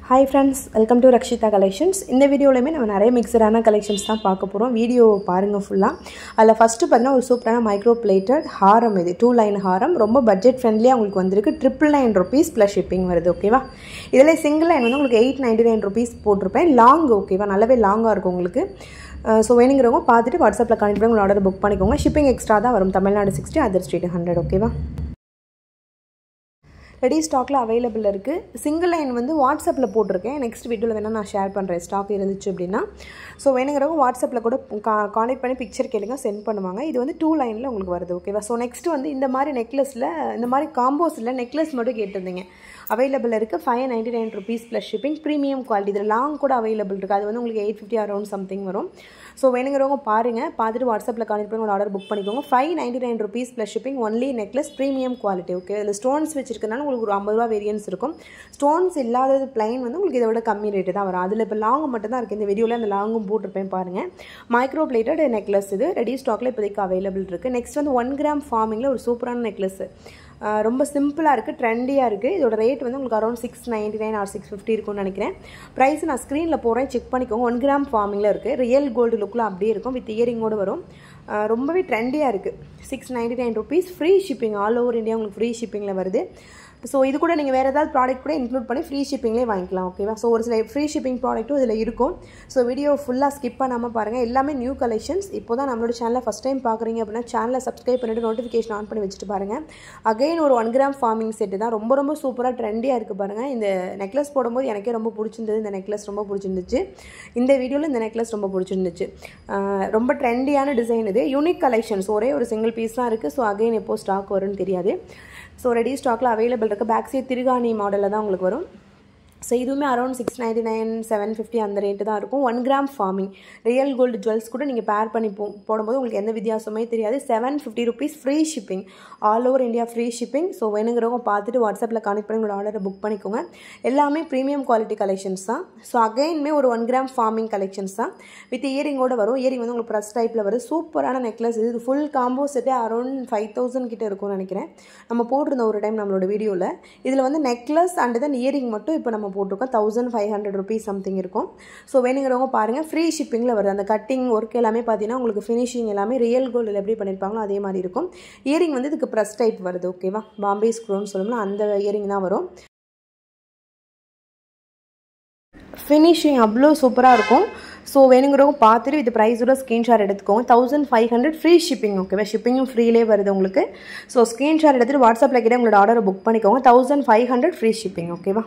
hi friends welcome to Rakshitha collections இந்த வீடியோலையுமே நம்ம நிறைய மிக்சடான கலெக்ஷன்ஸ் தான் பார்க்க போகிறோம் வீடியோ பாருங்கள் ஃபுல்லாக அதில் ஃபஸ்ட்டு பார்த்தீங்கன்னா ஒரு சூப்பரான மைக்ரோ பிளேட்டட் ஹாரம் இது டூ லைன் ஹாரம் ரொம்ப பட்ஜெட் ஃப்ரெண்ட்லியாக உங்களுக்கு வந்திருக்கு triple nine rupees plus shipping வருது ஓகேவா இதில் சிங்கிள் லைன் வந்து உங்களுக்கு எயிட் நைன்டி நைன் ருபீஸ் போட்டிருப்பேன் லாங் ஓகேவா நல்லாவே லாங்காக இருக்கும் உங்களுக்கு ஸோ வேணுங்கிறவங்க பார்த்துட்டு வாட்ஸ்அப்பில் கனெக்ட் பண்ணி உங்களோட ஆர்டர் புக் பண்ணிக்கோங்க ஷிப்பிங் எக்ஸ்ட்ரா தான் வரும் Tamil Nadu sixty other state hundred ஓகேவா ரெடி ஸ்டாக்கில் அவைலபிள் இருக்குது சிங்கிள் லைன் வந்து வாட்ஸ்அப்பில் போட்டிருக்கேன் நெக்ஸ்ட் வீடியோவில் வேணால் நான் ஷேர் பண்ணுறேன் ஸ்டாக் இருந்துச்சு அப்படின்னா ஸோ வேணுங்கிறவங்க வாட்ஸ்அப்பில் கூட கா கான்டெக்ட் பண்ணி பிக்சர் கேளுங்க சென்ட் பண்ணுவாங்க இது வந்து டூ லைனில் உங்களுக்கு வருது ஓகேவா ஸோ நெக்ஸ்ட் வந்து இந்த மாதிரி நெக்லஸில் இந்த மாதிரி காம்போஸில் நெக்லஸ் மட்டும் கேட்டிருந்தீங்க அவைலபிள் இருக்குது five ninety nine rupees plus shipping premium quality இதில் லாங் கூட அவைலபிள் இருக்குது அது வந்து உங்களுக்கு எயிட் ஃபிஃப்டி அரௌண்ட் சம்திங் வரும் ஸோ வேணுங்கிறவங்க பாருங்கள் பார்த்துட்டு வாட்ஸ்அப்பில் கான்டெக்ட் பண்ணி உங்களோட ஆர்டர் புக் பண்ணிக்கோங்க five ninety nine rupees plus shipping only necklace premium quality okay இதில் ஸ்டோன்ஸ் வச்சிருக்கனால உங்களுக்கு ஒரு ஐம்பது ரூபா வேரியன்ஸ் இருக்கும் ஸ்டோன்ஸ் இல்லாதது பிளைன் வந்து உங்களுக்கு இதை விட கம்மி ரேட்டு தான் வரும் அதில் இப்போ லாங் மட்டும் தான் இருக்குது இந்த வீடியோவில் அந்த லாங்கும் போட்டிருப்பேன் பாருங்கள் மைக்ரோ பிளேட்டட் நெக்லஸ் இது ரெடி ஸ்டாக்கில் இப்போதைக்கு அவைலபிள் இருக்குது நெக்ஸ்ட் வந்து ஒன் கிராம் ஃபார்மிங்கில் ஒரு சூப்பரான நெக்லஸ் ரொம்ப சிம்பிளாக இருக்குது ட்ரெண்டியாக இருக்குது இதோட ரேட் வந்து உங்களுக்கு around six ninety nine or six fifty இருக்கும்னு நினைக்கிறேன் ப்ரைஸ் நான் ஸ்க்ரீனில் போகிறேன் செக் பண்ணிக்கோங்க ஒன் கிராம் ஃபார்மிங்கில் இருக்குது ரியல் கோல்டு லுக்கில் அப்படியே இருக்கும் வித் இயரிங்கோடு வரும் ரொம்பவே ட்ரெண்டியாக இருக்குது six ninety nine rupees free shipping all over India உங்களுக்கு ஃப்ரீ ஷிப்பிங்கில் வருது ஸோ இது கூட நீங்கள் வேறு ஏதாவது ப்ராடக்ட் கூட இன்க்ளூட் பண்ணி ஃப்ரீ ஷிப்பிங்லேயே வாங்கிக்கலாம் ஓகேவா ஸோ ஒரு சில ஃப்ரீ ஷிப்பிங் ப்ராடக்ட்டும் இதில் இருக்கும் ஸோ வீடியோ ஃபுல்லாக ஸ்கிப் பண்ணாமல் பாருங்கள் எல்லாமே நியூ கலெக்ஷன்ஸ் இப்போ தான் நம்மளோட சேனலை ஃபஸ்ட் டைம் பார்க்குறீங்க அப்படின்னா சேனலை சப்ஸ்கிரைப் பண்ணிவிட்டு நோட்டிஃபிகேஷன் ஆன் பண்ணி வச்சுட்டு பாருங்கள் அகைன் ஒரு ஒன் கிராம் ஃபார்மிங் செட்டு தான் ரொம்ப ரொம்ப சூப்பராக ட்ரெண்டியாக இருக்குது பாருங்கள் இந்த நெக்லஸ் போடும்போது எனக்கே ரொம்ப பிடிச்சிருந்தது இந்த நெக்லஸ் ரொம்ப பிடிச்சிருந்துச்சு இந்த வீடியோவில் இந்த நெக்லஸ் ரொம்ப பிடிச்சிருந்துச்சு ரொம்ப ட்ரெண்டியான டிசைன் இது யூனிக் கலெக்ஷன்ஸ் ஒரே ஒரு சிங்கிள் பீஸ் தான் இருக்குது ஸோ அகைன் எப்போ ஸ்டாக் வரும்னு தெரியாது ஸோ ரெடி ஸ்டாக்கில் அவைலபிள் இருக்குது பேக் சைட் திருகாணி மாடலில் தான் உங்களுக்கு வரும் ஸோ இதுவுமே around six ninety nine seven fifty அந்த ரேட்டு தான் இருக்கும் one gram forming real gold jewels கூட நீங்கள் பேர் பண்ணி போ போடும்போது உங்களுக்கு எந்த வித்தியாசமே தெரியாது seven fifty rupees free shipping all over India free shipping so வேணுங்கிறவங்க பார்த்துட்டு வாட்ஸ்அப்பில் கனெக்ட் பண்ணி உங்களோட ஆர்டரை புக் பண்ணிக்கோங்க எல்லாமே ப்ரீமியம் குவாலிட்டி கலெக்ஷன்ஸ் தான் ஸோ அகைன்மே ஒரு ஒன் கிராம் ஃபார்மிங் கலெக்ஷன்ஸ் தான் வித் இயரிங்கோட வரும் இயரிங் வந்து உங்களுக்கு ப்ரெஸ் டைப்பில் வரும் சூப்பரான நெக்லஸ் இது ஃபுல் காம்போ செட்டே அரௌண்ட் ஃபைவ் தௌசண்ட் கிட்ட இருக்கும்னு நினைக்கிறேன் நம்ம போட்டிருந்தோம் ஒரு டைம் நம்மளோட வீடியோவில் இதில் வந்து நெக்லஸ் அண்ட் தென் இயரிங் மட்டும் இப்போ நம்ம போட்டிருக்கோம் thousand five hundred rupees something இருக்கும் ஸோ வேணுங்கிறவங்க பாருங்கள் ஃப்ரீ ஷிப்பிங்கில் வருது அந்த கட்டிங் ஒர்க் எல்லாமே பார்த்தீங்கன்னா உங்களுக்கு ஃபினிஷிங் எல்லாமே ரியல் கோல்டில் எப்படி பண்ணியிருப்பாங்களோ அதே மாதிரி இருக்கும் இயரிங் வந்து இதுக்கு ப்ரெஸ் டைப் வருது ஓகேவா பாம்பே ஸ்க்ரூன்னு சொல்லணும்னா அந்த இயரிங் தான் வரும் ஃபினிஷிங் அவ்வளோ சூப்பராக இருக்கும் ஸோ வேணுங்கிறவங்க பார்த்துட்டு இது ப்ரைஸோட ஸ்க்ரீன்ஷாட் எடுத்துக்கோங்க thousand five hundred free shipping ஓகேவா ஷிப்பிங்கும் ஃப்ரீலே வருது உங்களுக்கு ஸோ ஸ்க்ரீன்ஷாட் எடுத்துகிட்டு வாட்ஸ்அப்பில் கிட்டே உங்களோட ஆர்டரை புக் பண்ணிக்கோங்க thousand five hundred free shipping ஓகேவா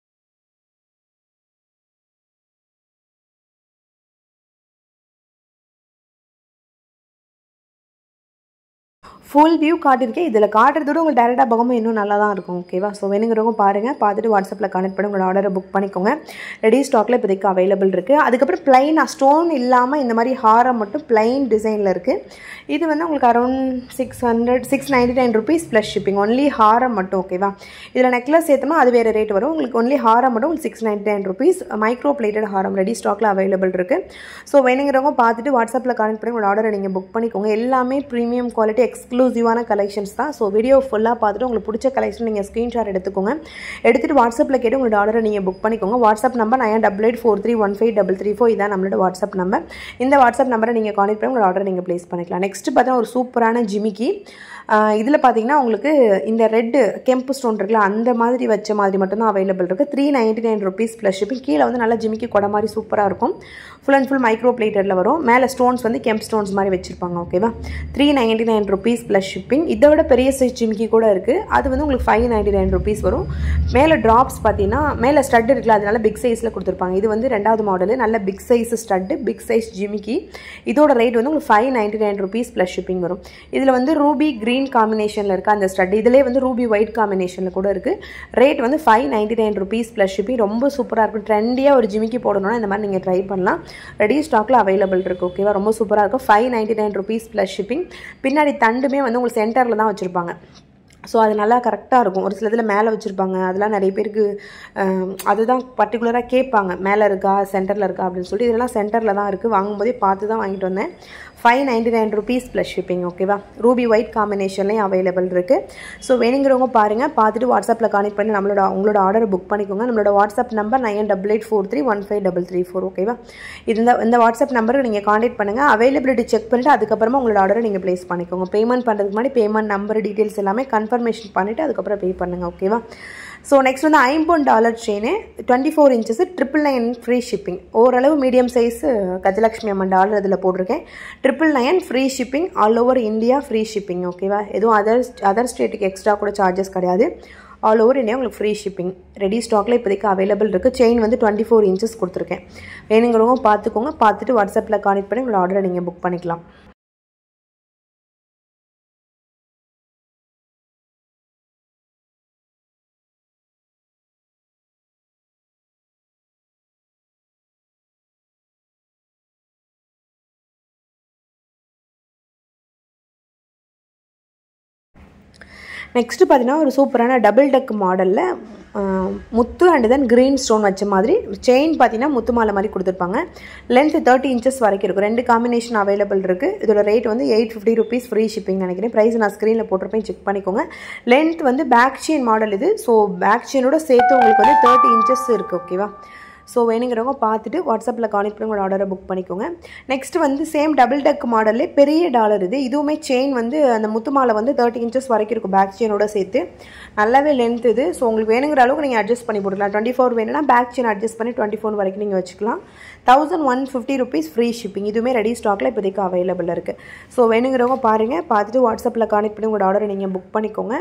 ஃபுல் வியூ காட்டியிருக்கேன் இதில் காட்டுறதோட உங்களுக்கு டேரெக்டாக பார்க்கும்போது இன்னும் நல்லா தான் இருக்கும் ஓகேவா ஸோ வேணுங்கிறவங்க பாருங்கள் பார்த்துட்டு வாட்ஸ்அப்பில் கனெக்ட் பண்ணி உங்களோட ஆர்டரை புக் பண்ணிக்கோங்க ரெடி ஸ்டாக்கில் இப்போதைக்கு அவைலபிள் இருக்குது அதுக்கப்புறம் பிளைனாக ஸ்டோன் இல்லாமல் இந்த மாதிரி ஹாரம் மட்டும் பிளைன் டிசைனில் இருக்குது இது வந்து உங்களுக்கு around six hundred six ninety nine rupees plus shipping only ஹாரம் மட்டும் ஓகேவா இதில் நெக்லஸ் சேர்த்தோம்னா அது வேறு ரேட் வரும் உங்களுக்கு ஒன்லி ஹாரம் மட்டும் உங்களுக்கு six ninety nine rupees micro plated ஹாரம் ரெடி ஸ்டாக்கில் அவைலபிள் இருக்குது ஸோ வேணுங்கிறவங்க பார்த்துட்டு வாட்ஸ்அப்பில் கனெக்ட் பண்ணி உங்களோட ஆர்டரை நீங்கள் புக் பண்ணிக்கோங்க எல்லாமே ப்ரீமியம் குவாலிட்டி எக்ஸ்க்ளூசிவான கலெக்ஷன்ஸ் தான் ஸோ வீடியோ ஃபுல்லாக பார்த்துட்டு உங்களுக்கு பிடிச்ச கலெக்ஷன் நீங்கள் ஸ்க்ரீன்ஷாட் எடுத்துக்கோங்க எடுத்துகிட்டு வாட்ஸ்அப்பில் கேட்டு உங்களோட ஆர்டரை நீங்கள் புக் பண்ணிக்கோங்க WhatsApp number nine double eight four three one five double three four இதான் நம்மளோட வாட்ஸ்அப் நம்பர் இந்த வாட்ஸ்அப் நம்பரை நீங்கள் கான்டெக்ட் பண்ணி உங்களோட ஆர்டர் நீங்கள் ப்ளேஸ் பண்ணிக்கலாம் நெக்ஸ்ட் பார்த்தா ஒரு சூப்பரான ஜிமிக்கி இதில் பார்த்தீங்கன்னா உங்களுக்கு இந்த ரெட்டு கெம்பு ஸ்டோன் இருக்குல்ல அந்த மாதிரி வச்ச மாதிரி மட்டும்தான் அவைலபிள் இருக்குது three ninety nine rupees plus shipping கீழே வந்து நல்லா ஜிமிக்கி கொடை மாதிரி சூப்பராக இருக்கும் ஃபுல் அண்ட் ஃபுல் மைக்ரோ பிளேட்டரில் வரும் மேலே ஸ்டோன்ஸ் வந்து கெம்ப் ஸ்டோன்ஸ் மாதிரி வச்சுருப்பாங்க ஓகேவா three ninety nine rupees plus shipping இதை விட பெரிய சைஸ் ஜிமிக்கி கூட இருக்குது அது வந்து உங்களுக்கு ஃபைவ் நைன்ட்டி நைன் ருபீஸ் வரும் மேலே ட்ராப்ஸ் பார்த்தீங்கன்னா மேலே ஸ்டட் இருக்குல்ல அதனால பிக் சைஸில் கொடுத்துருப்பாங்க இது வந்து ரெண்டாவது மாடலு நல்ல big size stud big size ஜிமிக்கி இதோட ரேட் வந்து உங்களுக்கு five ninety nine rupees plus shipping வரும் இதில் வந்து ரூபி க்ரீன் காம்பினேஷனில் இருக்குது அந்த ஸ்டட் இதிலே வந்து ரூபி ஒயிட் காம்பினேஷனில் கூட இருக்குது ரேட் வந்து five ninety nine rupees plus shipping ரொம்ப சூப்பராக இருக்கும் ட்ரெண்டியாக ஒரு ஜிமிக்கி போடணும்னா இந்த மாதிரி நீங்கள் ட்ரை பண்ணலாம் ரெடி ஸ்டாக்கில் அவைலபிள் இருக்குது ஓகேவா ரொம்ப சூப்பராக இருக்கும் five ninety nine rupees plus shipping பின்னாடி தண்டுமே வந்து உங்களுக்கு சென்டரில் தான் வச்சுருப்பாங்க ஸோ அது நல்லா கரெக்டாக இருக்கும் ஒரு சில இதில் மேலே வச்சுருப்பாங்க அதெல்லாம் நிறைய பேருக்கு அஹ், அதுதான் பர்டிகுலராக கேட்பாங்க மேலே இருக்கா சென்டரில் இருக்கா அப்படின்னு சொல்லிட்டு இதெல்லாம் சென்டரில் தான் இருக்குது வாங்கும்போதே பார்த்து தான் வாங்கிட்டு வந்தேன் five ninety nine rupees plus shipping ஓகேவா ரூபி ஒயிட் காம்பினேஷன்லேயும் அவைலபிள் இருக்குது ஸோ வேணுங்கிறவங்க பாருங்கள் பார்த்துட்டு வாட்ஸ்அப்பில் கான்டெக்ட் பண்ணி நம்மளோட உங்களோட ஆர்டரை புக் பண்ணிக்கோங்க நம்மளோட WhatsApp number nine double eight four three one five double three four ஓகேவா இந்த இந்த வாட்ஸ்அப் நம்பருக்கு நீங்கள் கான்டெக்ட் பண்ணுங்கள் அவைலபிலிட்டி செக் பண்ணிவிட்டு அதுக்கப்புறமா உங்களோட ஆர்டரை நீங்கள் ப்ளேஸ் பண்ணிக்கோங்க பேமெண்ட் பண்ணுறதுக்கு முன்னாடி பேமெண்ட் நம்பர் டீட்டெயில்ஸ் எல்லாமே கன்ஃபர்மேஷன் பண்ணிவிட்டு அதுக்கப்புறம் பே பண்ணுங்கள் ஓகேவா ஸோ நெக்ஸ்ட் வந்து ஐம்பொன் dollar chain twenty four inches triple nine free shipping ஓரளவு medium size Gajalakshmi Amman dollar இதில் போட்டிருக்கேன் triple nine free shipping all over India free shipping ஓகேவா எதுவும் அதர் அதர் ஸ்டேட்டுக்கு எக்ஸ்ட்ரா கூட சார்ஜஸ் கிடையாது ஆல் ஓவர் இந்தியா உங்களுக்கு ஃப்ரீ ஷிப்பிங் ரெடி ஸ்டாக்ல இப்போதைக்கு அவைலபிள் இருக்குது செயின் வந்து டுவெண்ட்டி ஃபோர் இன்ச்சஸ் கொடுத்துருக்கேன் வேணுங்கிறவங்க பார்த்துக்கோங்க பார்த்துட்டு வாட்ஸ்அப்பில் கான்டெக்ட் பண்ணி உங்களோட ஆர்டரை நீங்கள் புக் பண்ணிக்கலாம் நெக்ஸ்ட்டு பார்த்தீங்கன்னா ஒரு சூப்பரான டபுள் டெக் மாடலில் முத்து அண்ட் தென் க்ரீன் ஸ்டோன் வச்ச மாதிரி செயின் பார்த்தீங்கன்னா முத்து மாலை மாதிரி கொடுத்துருப்பாங்க லென்த் தேர்ட்டி இன்ச்சஸ் வரைக்கும் இருக்கும் ரெண்டு காம்பினேஷன் அவைலபிள் இருக்குது இதோட ரேட் வந்து eight fifty rupees free shipping நினைக்கிறேன் ப்ரைஸ் நான் ஸ்க்ரீனில் போட்டிருப்பேன் செக் பண்ணிக்கோங்க லென்த் வந்து பேக் செயின் மாடல் இது ஸோ பேக் செயினோட சேர்த்து உங்களுக்கு வந்து தேர்ட்டி இன்ச்சஸ் இருக்குது ஓகேவா ஸோ வேணுங்கிறவங்க பார்த்துட்டு வாட்ஸ்அப்பில் கான்டெக்ட் பண்ணி உங்களோட ஆர்டரை புக் பண்ணிக்கோங்க நெக்ஸ்ட் வந்து சேம் டபுள் டெக் மாடல்லே பெரிய டாலர் இது இதுவுமே செயின் வந்து அந்த முத்து மாலை வந்து தேர்ட்டி இன்ச்சஸ் வரைக்கும் இருக்கும் பேக் செயினோட சேர்த்து நல்லாவே லென்த் இது ஸோ உங்களுக்கு வேணுங்கிற அளவுக்கு நீங்கள் அட்ஜஸ்ட் பண்ணி போட்டுக்கலாம் டுவெண்ட்டி ஃபோர் வேணும்னா பேக் செயின் அட்ஜஸ்ட் பண்ணி டுவெண்ட்டி ஃபோர் வரைக்கும் நீங்கள் வச்சுக்கலாம் thousand one fifty rupees free shipping இதுவுமே ரெடி ஸ்டாக்கில் இப்போதைக்கு அவைலபிள் இருக்குது ஸோ வேணுங்கிறவங்க பாருங்கள் பார்த்துட்டு வாட்ஸ்அப்பில் கான்டெக்ட் பண்ணி உங்களோட ஆர்டரை நீங்கள் புக் பண்ணிக்கோங்க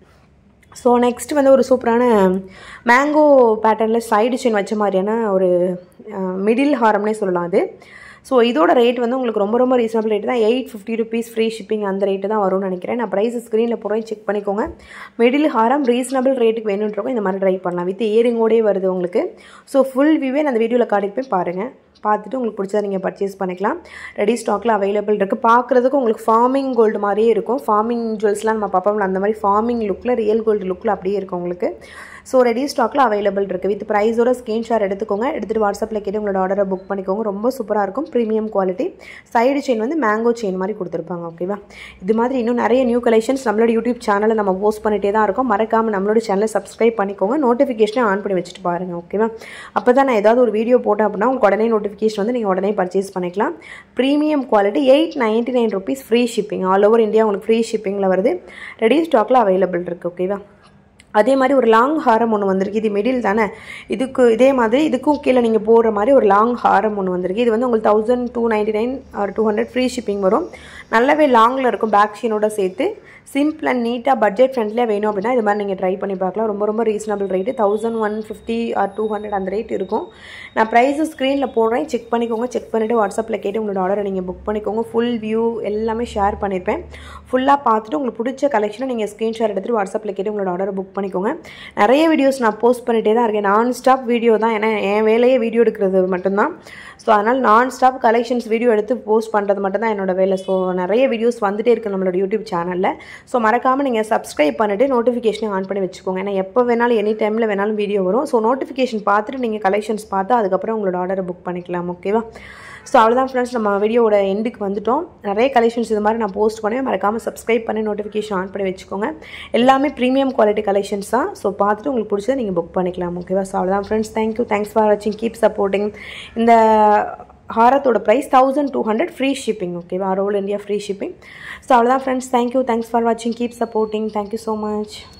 ஸோ நெக்ஸ்ட் வந்து ஒரு சூப்பரான மேங்கோ பேட்டர்னில் சைடு செயின் வச்ச மாதிரியான ஒரு மிடில் ஹாரம்னே சொல்லலாம் அது ஸோ இதோட ரேட் வந்து உங்களுக்கு ரொம்ப ரொம்ப ரீசனபிள் ரேட் தான் eight fifty rupees free shipping அந்த ரேட்டு தான் வரும்னு நினைக்கிறேன் நான் ப்ரைஸ் ஸ்க்ரீனில் போகிறேன் செக் பண்ணிக்கோங்க மிடில் ஹாரம் ரீசனபிள் ரேட்டுக்கு வேணுன்றவங்க இந்த மாதிரி ட்ரை பண்ணலாம் வித் இயரிங்கோடே வருது உங்களுக்கு ஸோ ஃபுல் வியூவே நான் அந்த வீடியோவில் காட்டிட்டு போய் பாருங்கள் பார்த்துட்டு உங்களுக்கு பிடிச்சதை நீங்கள் பர்ச்சேஸ் பண்ணிக்கலாம் ரெடி ஸ்டாக்கில் அவைலபிள் இருக்குது பார்க்குறதுக்கு உங்களுக்கு ஃபார்மிங் கோல்டு மாதிரியே இருக்கும் ஃபார்மிங் ஜுவல்ஸ்லாம் நம்ம பார்ப்போம்ல அந்த மாதிரி ஃபார்மிங் லுக்கில் ரியல் கோல்டு லுக்கில் அப்படியே இருக்கும் உங்களுக்கு ஸோ ரெடி ஸ்டாக்கில் அவைலபிள் இருக்குது வித் ப்ரைஸோட ஸ்க்ரீன்ஷாட் எடுத்துக்கோங்க எடுத்துகிட்டு வாட்ஸ்அப்பில் கேட்டு உங்களோட ஆர்டரை புக் பண்ணிக்கோங்க ரொம்ப சூப்பராக இருக்கும் ப்ரீமியம் குவாலிட்டி சைடு செயின் வந்து மேங்கோ செயின் மாதிரி கொடுத்துருப்பாங்க ஓகேவா இது மாதிரி இன்னும் நிறைய நியூ கலெக்ஷன்ஸ் நம்மளோட யூடியூப் சேனலில் நம்ம போஸ்ட் பண்ணிகிட்டே தான் இருக்கோம் மறக்காமல் நம்மளோட சேனலை சப்ஸ்கிரைப் பண்ணிக்கோங்க நோட்டிஃபிகேஷனை ஆன் பண்ணி வச்சுட்டு பாருங்கள் ஓகேவா அப்போ தான் நான் ஏதாவது ஒரு வீடியோ போட்டேன் அப்படின்னா உங்களுக்கு உடனே நோட்டிஃபிகேஷன் வந்து நீங்கள் உடனே பர்ச்சேஸ் பண்ணிக்கலாம் premium quality eight ninety nine rupees free shipping all over India உங்களுக்கு ஃப்ரீ ஷிப்பிங்கில் வருது ரெடி ஸ்டாக்கில் அவைலபிள் இருக்குது ஓகேவா அதே மாதிரி ஒரு லாங் ஹாரம் ஒன்று வந்திருக்கு இது மிடில் தானே இதுக்கு இதே மாதிரி இதுக்கும் கீழே நீங்கள் போடுற மாதிரி ஒரு லாங் ஹாரம் ஒன்று வந்திருக்கு இது வந்து உங்களுக்கு thousand two ninety nine or two hundred free shipping வரும் நல்லாவே லாங்கில் இருக்கும் பேக் ஷீனோட சேர்த்து சிம்பிள் அண்ட் நீட்டாக பட்ஜெட் ஃப்ரெண்ட்லியாக வேணும் அப்படின்னா இது மாதிரி நீங்கள் ட்ரை பண்ணி பார்க்கலாம் ரொம்ப ரொம்ப reasonable rate thousand one fifty or two hundred அந்த ரேட் இருக்கும் நான் ப்ரைஸு ஸ்க்ரீனில் போடுறேன் செக் பண்ணிக்கோங்க செக் பண்ணிவிட்டு வாட்ஸ்அப்பில் கேட்டு உங்களோட ஆர்டரை நீங்கள் புக் பண்ணிக்கோங்க ஃபுல் வியூ எல்லாமே ஷேர் பண்ணியிருப்பேன் ஃபுல்லாக பார்த்துட்டு உங்களுக்கு பிடிச்ச கலெக்ஷனை நீங்கள் ஸ்க்ரீன்ஷாட் எடுத்துகிட்டு வாட்ஸ்அப்பில் கேட்டு உங்களோட ஆர்டரை புக் பண்ணிக்கோங்க நிறைய வீடியோஸ் நான் போஸ்ட் பண்ணிகிட்டே தான் இருக்கேன் நான் ஸ்டாப் வீடியோ தான் ஏன்னா என் வேலையே வீடியோ எடுக்கிறது மட்டும்தான் ஸோ அதனால் நான் ஸ்டாப் கலெக்ஷன்ஸ் வீடியோ எடுத்து போஸ்ட் பண்ணுறது மட்டும் தான் என்னோட வேலை ஸோ நிறைய வீடியோஸ் வந்துட்டே இருக்குது நம்மளோட யூடியூப் சேனலில் ஸோ மறக்காமல் நீங்கள் சப்ஸ்கிரைப் பண்ணிவிட்டு நோட்டிஃபிகேஷனை ஆன் பண்ணி வச்சுக்கோங்க ஏன்னா எப்போ வேணாலும் எனி டைமில் வேணாலும் வீடியோ வரும் ஸோ நோட்டிஃபிகேஷன் பார்த்துட்டு நீங்கள் கலெக்ஷன்ஸ் பார்த்து அதுக்கப்புறம் உங்களோட ஆர்டரை புக் பண்ணிக்கலாம் ஓகேவா ஸோ அவ்வளோதான் ஃப்ரெண்ட்ஸ் நம்ம வீடியோவோட எண்டுக்கு வந்துட்டோம் நிறைய கலெக்ஷன்ஸ் இது மாதிரி நான் போஸ்ட் பண்ணுவேன் மறக்காமல் சப்ஸ்கிரைப் பண்ணி நோட்டிஃபிகேஷன் ஆன் பண்ணி வச்சுக்கோங்க எல்லாமே ப்ரீமியம் குவாலிட்டி கலெக்ஷன்ஸ் தான் ஸோ பார்த்துட்டு உங்களுக்கு பிடிச்சதை நீங்கள் புக் பண்ணிக்கலாம் ஓகேவா ஸோ அவ்வளோதான் ஃப்ரெண்ட்ஸ் தேங்க்யூ தேங்க்ஸ் ஃபார் வாட்சிங் கீப் சப்போர்ட்டிங் இந்த ஹாரத்தோட price thousand two hundred free shipping ஓகேவா all India free shipping so அவ்வளோதான் ஃப்ரெண்ட்ஸ் தேங்க்யூ தேங்க்ஸ் ஃபார் வாட்சிங் keep supporting thank you so much